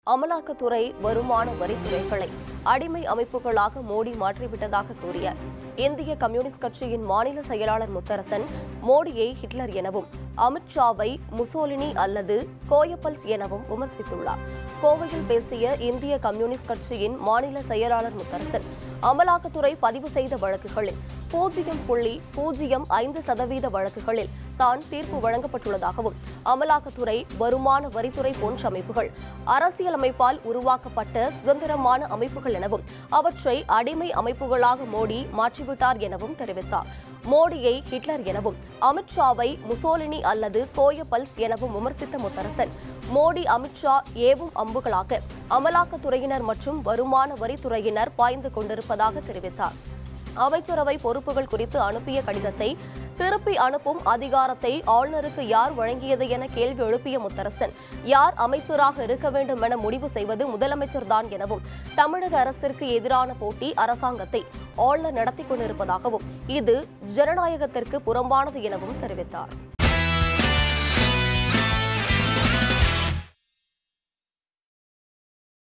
அமலாக்கத்துறை வருமான வரித்துறைகளை அடிமை அமைப்புகளாக மோடி மாற்றிவிட்டதாக கூறிய இந்திய கம்யூனிஸ்ட் கட்சியின் மாநில செயலாளர் முத்தரசன் மோடியை ஹிட்லர் எனவும் அமித்ஷாவை முசோலினி அல்லது கோயப்பல்ஸ் எனவும் விமர்சித்துள்ளார் கோவையில் பேசிய இந்திய கம்யூனிஸ்ட் கட்சியின் மாநில செயலாளர் முத்தரசன் அமலாக்கத்துறை பதிவு செய்த வழக்குகளில் பூஜ்ஜியம் புள்ளி பூஜ்ஜியம் ஐந்து சதவீத வழக்குகளில் தான் தீர்ப்பு வழங்கப்பட்டுள்ளதாகவும் அமலாக்கத்துறை வருமான வரித்துறை போன்ற அமைப்புகள் அரசியலமைப்பால் உருவாக்கப்பட்ட சுதந்திரமான அமைப்புகள் எனவும் அவற்றை அடிமை அமைப்புகளாக மோடி மாற்றிவிட்டார் எனவும் தெரிவித்தார் மோடியை ஹிட்லர் எனவும் அமித்ஷாவை முசோலினி அல்லது கோயபல்ஸ் எனவும் விமர்சித்த முத்தரசன் மோடி அமித்ஷா ஏவும் அம்புகளாக அமலாக்கத்துறையினர் மற்றும் வருமான வரித்துறையினர் பாய்ந்து கொண்டிருப்பதாக தெரிவித்தார் அமைச்சரவை பொறுப்புகள் குறித்து அனுப்பிய கடிதத்தை திருப்பி அனுப்பும் அதிகாரத்தை ஆளுநருக்கு யார் வழங்கியது என கேள்வி எழுப்பிய முத்தரசன் யார் அமைச்சராக இருக்க வேண்டும் என முடிவு செய்வது முதலமைச்சர்தான் எனவும் தமிழக அரசிற்கு எதிரான போட்டி அரசாங்கத்தை ஆளுநர் நடத்தி கொண்டிருப்பதாகவும் இது ஜனநாயகத்திற்கு புறம்பானது எனவும் தெரிவித்தார்